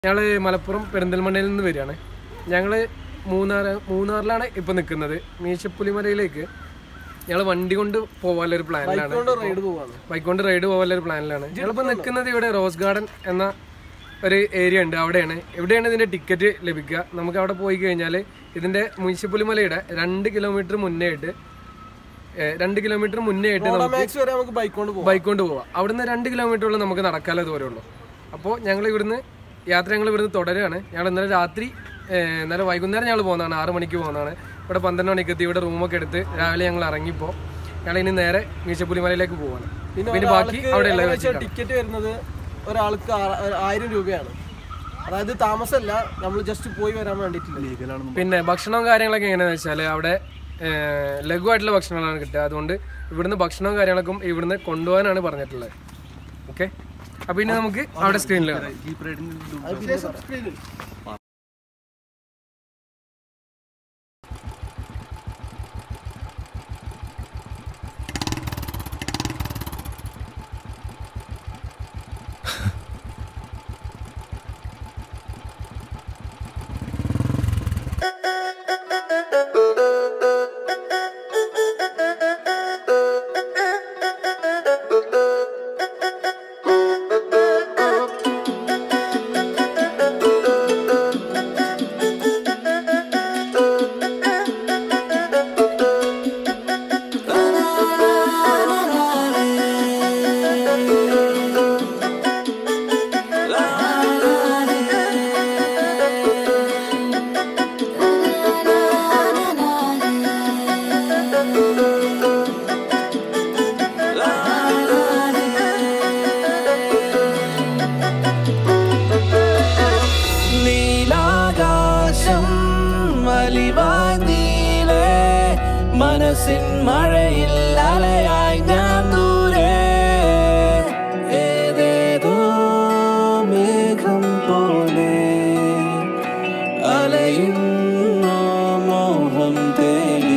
ഞങ്ങൾ മലപ്പുറം പെരിന്തൽമണ്ണയിൽ നിന്ന് വരികയാണ് ഞങ്ങൾ മൂന്നാർ മൂന്നാറിലാണ് ഇപ്പം നിൽക്കുന്നത് മീശപ്പുലിമലയിലേക്ക് ഞങ്ങൾ വണ്ടി കൊണ്ട് പോകാനുള്ളൊരു പ്ലാനിലാണ് റൈഡ് പോവാണ് ബൈക്ക് കൊണ്ട് റൈഡ് പോകാനുള്ളൊരു പ്ലാനിലാണ് ഞങ്ങളിപ്പോൾ നിൽക്കുന്നത് ഇവിടെ റോസ് ഗാർഡൻ എന്ന ഒരു ഏരിയ ഉണ്ട് അവിടെയാണ് എവിടെയാണ് ഇതിൻ്റെ ടിക്കറ്റ് ലഭിക്കുക നമുക്ക് അവിടെ പോയി കഴിഞ്ഞാൽ ഇതിൻ്റെ മുനിസിപ്പലിമലയുടെ രണ്ട് കിലോമീറ്റർ മുന്നേ ആയിട്ട് ഏഹ്, രണ്ട് കിലോമീറ്റർ മുന്നേ ആയിട്ട് നമുക്ക് മാക്സ് വരെ നമുക്ക് ബൈക്ക് കൊണ്ട് പോവാം ബൈക്ക് കൊണ്ട് പോവാം അവിടുന്ന് രണ്ട് കിലോമീറ്ററുള്ള നമുക്ക് നടക്കാനുള്ള ദൂരമേ ഉള്ളൂ അപ്പോൾ ഞങ്ങൾ ഇവിടുന്ന് യാത്ര ഞങ്ങൾ ഇവിടുന്ന് തുടരുകയാണ് ഞങ്ങൾ ഇന്നലെ രാത്രി ഏഹ്, ഇന്നലെ വൈകുന്നേരം ഞങ്ങൾ പോകുന്നതാണ് ആറ് മണിക്ക് പോകുന്നതാണ് ഇവിടെ പന്ത്രണ്ട് മണിക്ക് എത്തി ഇവിടെ റൂമൊക്കെ എടുത്ത് രാവിലെ ഞങ്ങൾ ഇറങ്ങിപ്പോൾ ഞങ്ങൾ ഇനി നേരെ മീശപ്പുലിമലയിലേക്ക് പോവാണ് പിന്നെ ബാക്കി അവിടെയുള്ള ടിക്കറ്റ് വരുന്നത് ഒരാൾക്ക് ആ- ആയിരം രൂപയാണ് അതായത് താമസമല്ല നമ്മൾ ജസ്റ്റ് പോയി വരാൻ വേണ്ടിയിട്ടില്ല പിന്നെ ഭക്ഷണവും കാര്യങ്ങളൊക്കെ എങ്ങനെയാണെന്ന് വെച്ചാൽ അവിടെ ഏഹ്, ലഘുവായിട്ടുള്ള ഭക്ഷണങ്ങളാണ് കിട്ടുക അതുകൊണ്ട് ഇവിടുന്ന് ഭക്ഷണവും കാര്യങ്ങളൊക്കെ ഇവിടുന്ന് കൊണ്ടുപോകാനാണ് പറഞ്ഞിട്ടുള്ളത് ഓക്കെ അപ്പോൾ ഇനി നമുക്ക് അവിടെ സ്ക്രീനിൽ കാണാം അത് പിന്നെ സബ്സ്ക്രൈബ് നീലാകാശം വലിവായി നീലേ മനസ്സിൻ മഴയിൽ അലയായി ഞാൻ ദൂരെ ഏതേതോ മേഘം പോലെ അലയുന്നു മോഹം തേടി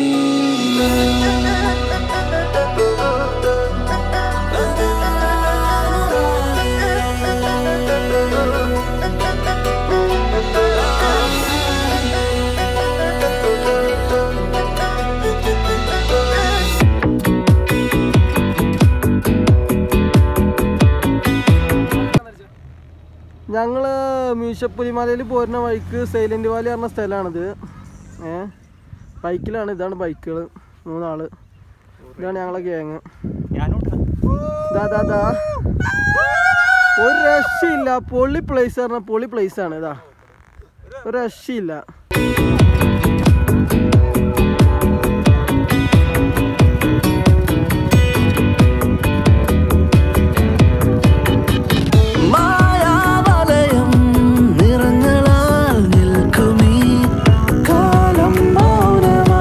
ഞങ്ങള് മീശപ്പുലിമലയിൽ പോരുന്ന വഴിക്ക് സൈലന്റ് വാലി പറഞ്ഞ സ്ഥലമാണിത് ഏ ബൈക്കിലാണ് ഇതാണ് ബൈക്കുകൾ മൂന്നാള് ഇതാണ് ഞങ്ങളെ ഗ്യാങ് ദാ ദാ ദാ ഒരു രക്ഷയില്ല പൊളി പ്ലേസ് പറഞ്ഞ പൊളി പ്ലേസ് ആണ് ഇതാ ഒരു രക്ഷയില്ല മായാവലയം നിറങ്ങളാൽ നിൽക്കുമീ കാലം മൗനമാ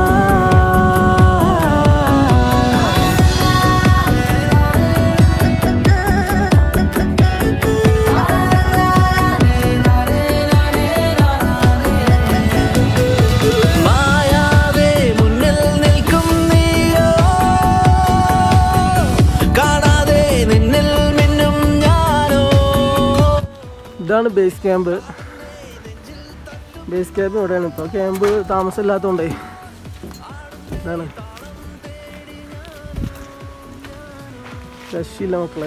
മായാവേ മുന്നിൽ നിൽക്കും നീയോ കാണാതെ നിന്നിൽ മിന്നും ഞാനോ ഇതാണ് ബേസ് ക്യാമ്പ് ബേസ് ക്യാമ്പ് ഇവിടെയാണ് ഇപ്പോൾ ക്യാമ്പ് താമസമില്ലാത്തതുകൊണ്ടേ ഇതാണ് രക്ഷയില്ല മക്കളെ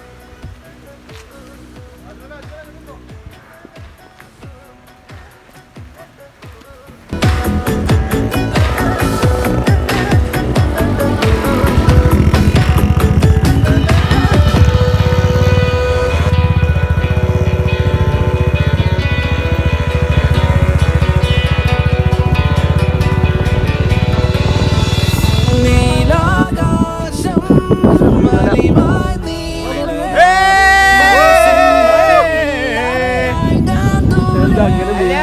നീലാകാശം മലിവായി നീളേ ഞാൻ ദൂരെ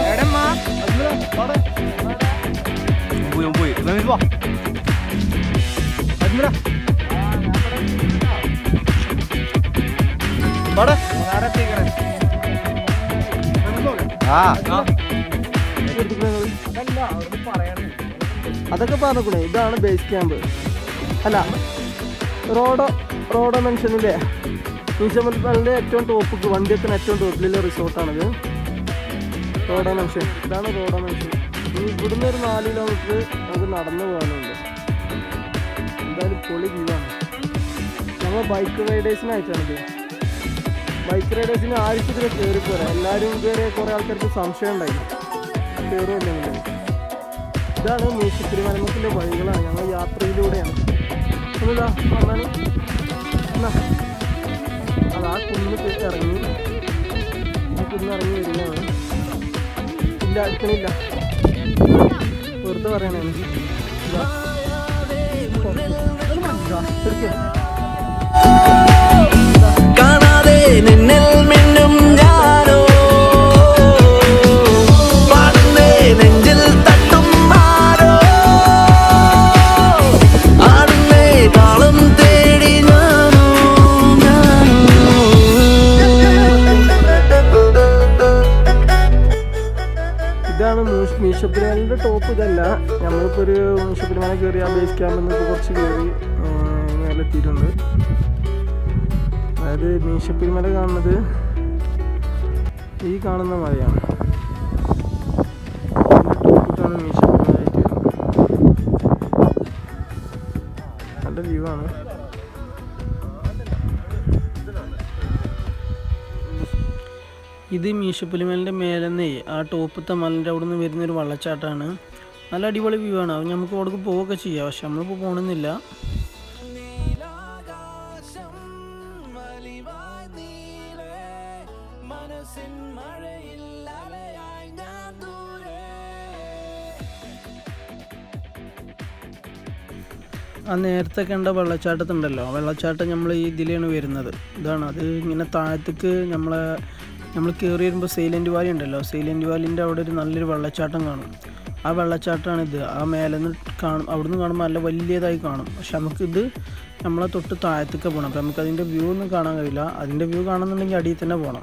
അതൊക്കെ പറഞ്ഞേ ഇതാണ് ബേസ് ക്യാമ്പ് അല്ല റോഡോ റോഡോ മെൻഷനില്ലേ മീശമൽപ്പാലിൻ്റെ ഏറ്റവും ടോപ്പ് വണ്ടി എത്തുന്ന ഏറ്റവും ടോപ്പിലുള്ള റിസോർട്ടാണിത് റോഡ മനുഷ്യൻ ഇതാണ് റോഡ മനുഷ്യൻ ഇനി ഇവിടുന്ന് ഒരു നാല് കിലോമീറ്റർ നമുക്ക് നടന്നു പോകാനുണ്ട് എന്തായാലും പൊളി വ്യൂ ആണ് നമ്മൾ ബൈക്ക് റൈഡേഴ്സിനായിട്ടാണിത് ബൈക്ക് റൈഡേഴ്സിന് ആർക്കും ഇതിൽ കയറി പോരാ എല്ലാവരും ഇതുവരെ കുറേ ആൾക്കാർക്ക് സംശയം ഉണ്ടായി കയറുമല്ലെങ്കിൽ ഇതാണ് മീശത്തിരി മലമത്തിൻ്റെ വഴികളാണ് ഞങ്ങൾ യാത്രയിലൂടെയാണ് ഒന്നുമില്ല വന്നാണ് എന്നാ അത് ആ കുന്ന് കേ- ഇറങ്ങി ആ കുന്ന് ഇറങ്ങി വരികയാണ് ഇല്ല അടുക്കണില്ല വെറുതെ പറയണേ ഇതാ. ഒരു മനുഷ്യ, ശരിക്കും. കാണാതെ നിന്നിൽ മിന്നും ഞാനോ പാടുന്നേ നെഞ്ചിൽ തട്ടും ആരോ ആടുന്നേ താളം തേടി ഞാനോ ഇതാണ് മീഷപ്പിലാലിൻ്റെ ടോപ്പ് ഇതല്ല നമ്മളിപ്പോൾ ഒരു മീഷപ്പിലിമല കയറി ആ ബേസ് ക്യാമ്പിൽ നിന്ന് കുറച്ച് കയറി മേലെ എത്തിയിട്ടുണ്ട് അതായത് മീശപ്പിലിമല കാണുന്നത് ഈ കാണുന്ന മലയാണ് ടോപ്പിട്ടാണ് മീശപ്പിലിമലയായിട്ട് വരുന്നത് നല്ല വ്യൂ ആണ് ഇത് മീശപ്പുലിമലിൻ്റെ മേലെന്നേ ആ ടോപ്പത്തെ മലിൻ്റെ അവിടെ നിന്ന് വരുന്നൊരു വെള്ളച്ചാട്ടമാണ് നല്ല അടിപൊളി വ്യൂ ആണ് അത് നമുക്ക് അവിടേക്ക് പോവുകയൊക്കെ ചെയ്യാം പക്ഷെ നമ്മളിപ്പോൾ പോകണമെന്നില്ല നീലാകാശം വലിവായി നീളെ മനസ്സിൻ മഴയിൽ അലയായി ഞാൻ ദൂരെ ആ നേരത്തെ കണ്ട വെള്ളച്ചാട്ടത്തുണ്ടല്ലോ ആ വെള്ളച്ചാട്ടം നമ്മൾ ഈ ഇതിലാണ് വരുന്നത് ഇതാണ് അത് ഇങ്ങനെ താഴത്തേക്ക് നമ്മളെ നമ്മൾ കയറി വരുമ്പോൾ സൈലൻറ്റ് വാലി ഉണ്ടല്ലോ സൈലൻറ്റ് വാലിൻ്റെ അവിടെ ഒരു നല്ലൊരു വെള്ളച്ചാട്ടം കാണും ആ വെള്ളച്ചാട്ടമാണ് ഇത് ആ മേലെ നിന്ന് കാണും അവിടുന്ന് കാണുമ്പോൾ നല്ല വലിയതായി കാണും പക്ഷെ നമുക്കിത് നമ്മളെ തൊട്ട് താഴത്തേക്ക് പോകണം അപ്പോൾ നമുക്ക് അതിൻ്റെ വ്യൂ ഒന്നും കാണാൻ കഴിയില്ല അതിൻ്റെ വ്യൂ കാണുന്നുണ്ടെങ്കിൽ അടിയിൽ തന്നെ പോകണം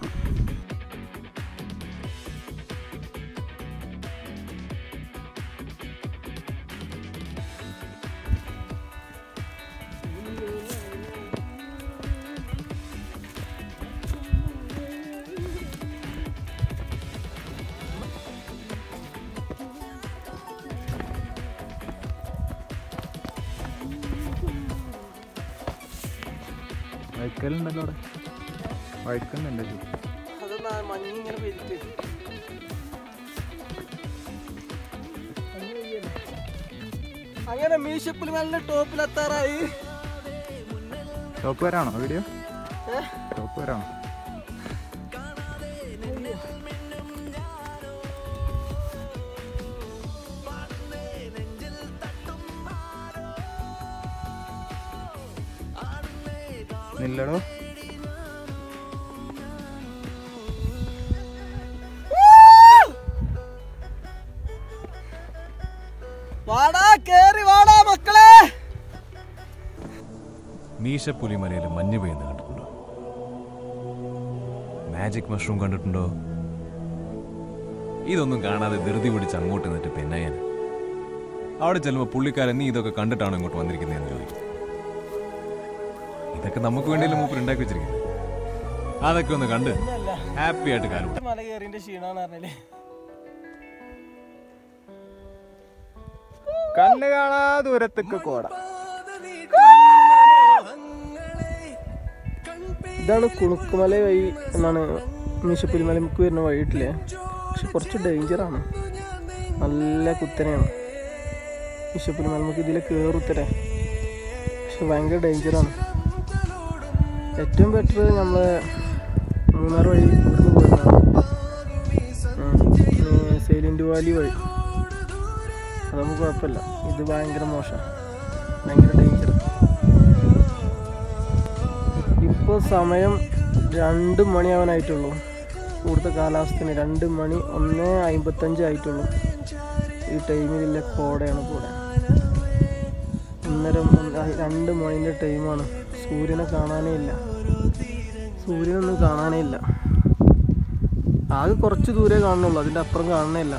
വൈക്കലുണ്ടല്ലോ അവിടെ വൈക്കുന്നുണ്ടല്ലോ അതൊന്ന് മഞ്ഞിങ്ങനെ പെരുത്ത് അങ്ങനെ മീശപ്പിൽ നല്ല ടോപ്പിലെത്താറായി ടോപ്പ് വരാണോ വീഡിയോ ടോപ്പ് വരാണോ നില്ലടോ വാടാ കേറി വാടാ മക്കളെ മീശപ്പുലിമലയിൽ മഞ്ഞ് പെയ്യുന്നത് കണ്ടിട്ടുണ്ടോ മാജിക് മഷ്റൂം കണ്ടിട്ടുണ്ടോ ഇതൊന്നും കാണാതെ ധൃതി പിടിച്ച് അങ്ങോട്ട് നിന്നിട്ട് പെന്നയ്യൻ അവിടെ ചെല്ലുമ്പോൾ പുള്ളിക്കാരൻ നീ ഇതൊക്കെ കണ്ടിട്ടാണോ ഇങ്ങോട്ട് വന്നിരിക്കുന്നതെന്ന് ചോദിക്കും ഇതൊക്കെ നമുക്ക് വേണ്ടിയല്ലേ മൂപ്പർ ഉണ്ടാക്കി വെച്ചിരിക്കുന്നത് അതൊക്കെ ഒന്ന് കണ്ട് ഹാപ്പി ആയിട്ട് കാലം മല കയറിന്റെ ക്ഷീണാന്ന് പറഞ്ഞല്ലേ കണ്ണ് കാണാ ദൂരത്തേക്ക് കോട ഇതാണ് കുണുക്കുമല വഴി എന്നാണ് മീശപ്പുലിമലക്ക് വരുന്ന വഴിയിട്ടില്ലേ പക്ഷെ കുറച്ച് ഡേഞ്ചറാണ് നല്ല കുത്തനെയാണ് മീശപ്പുലിമലക്ക് ഇതിൽ കയറുത്തരെ പക്ഷെ ഭയങ്കര ഡേഞ്ചറാണ് ഏറ്റവും ബെറ്റർ നമ്മൾ മൂന്നാർ വഴി ഇവിടുന്ന് പോയിരുന്നതാണ് സൈലൻറ്റ് വാലി വഴി അതൊന്നും കുഴപ്പമില്ല ഇത് ഭയങ്കര മോശം ഭയങ്കര ഡേഞ്ചർ ഇപ്പോൾ സമയം രണ്ട് മണിയാവാനായിട്ടുള്ളൂ ഇവിടുത്തെ കാലാവസ്ഥന് രണ്ട് മണി ഒന്ന് അമ്പത്തഞ്ച് ആയിട്ടുള്ളൂ ഈ ടൈമിലുള്ള കോടയാണ് കൂടെ ഒന്നര ഒന്ന് രണ്ട് മണിൻ്റെ ടൈമാണ് സൂര്യനെ കാണാനേ ഇല്ല സൂര്യനൊന്നും കാണാനേ ഇല്ല ആകെ കുറച്ച് ദൂരേ കാണുന്നുള്ളൂ അതിൻ്റെ അപ്പുറം കാണണേ ഇല്ല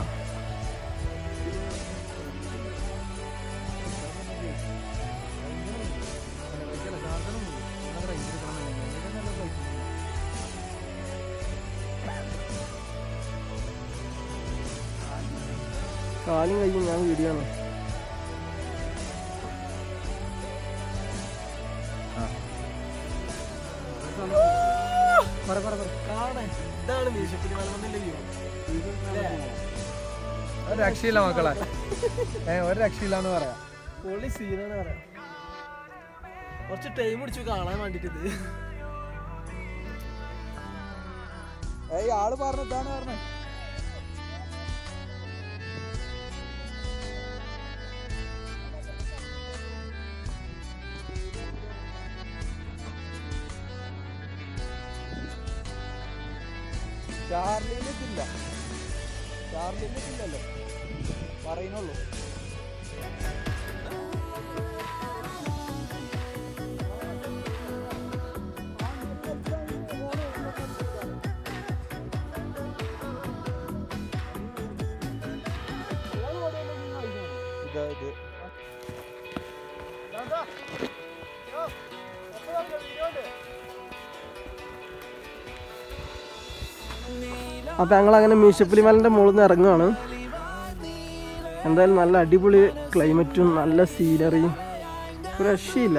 കാലും കയ്യും ഞാൻ വീഡിയോ ആണ് ഇതാണ് മീശപ്പുലി മലമന്നിന്റെ വ്യൂ ഒരു രക്ഷയില്ല മക്കളെ ഏ ഒരു രക്ഷയില്ലാന്ന് പറയാം പൊളി സീനാണ് പറയാം കുറച്ച് ടൈം പിടിച്ചു കാണാൻ വേണ്ടിട്ട് ഇത് ഏയ് ആള് പറഞ്ഞതാണ് പറഞ്ഞേ ചാർലിയിലെത്തില്ല ചാർലിയിലെത്തില്ലല്ലോ പറയുന്നുള്ളൂ ഇതാ ഇത് അപ്പൊ ഞങ്ങൾ അങ്ങനെ മീശപ്പുലി മലന്റെ മുകളിൽ നിന്ന് ഇറങ്ങുകയാണ് എന്തായാലും നല്ല അടിപൊളി ക്ലൈമറ്റും നല്ല സീനറിയും ഒരു രക്ഷയില്ല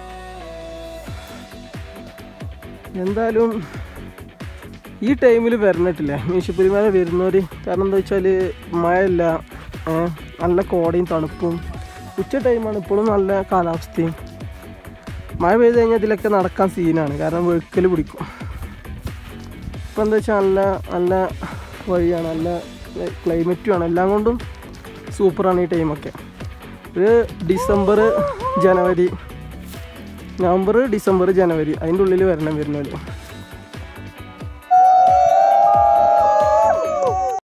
എന്തായാലും ഈ ടൈമിൽ വരണിട്ടില്ല മീശപ്പുലി മല വരുന്നവർ കാരണം എന്താ വെച്ചാൽ മഴയില്ല ഏ, നല്ല കോടയും തണുപ്പും ഉച്ച ടൈമാണ് ഇപ്പോഴും നല്ല കാലാവസ്ഥയും മഴ പെയ്ത് കഴിഞ്ഞാൽ ഇതിലൊക്കെ നടക്കാൻ സീനാണ് കാരണം വെഴുക്കൽ പിടിക്കും ഇപ്പം എന്താ വെച്ചാൽ നല്ല നല്ല വഴിയാണ് നല്ല ക്ലൈമറ്റുമാണ് എല്ലാം കൊണ്ടും സൂപ്പറാണ് ഈ ടൈമൊക്കെ ഒരു ഡിസംബർ ജനുവരി നവംബർ ഡിസംബർ ജനുവരി അതിൻ്റെ ഉള്ളിൽ വരണം വരുന്നവർ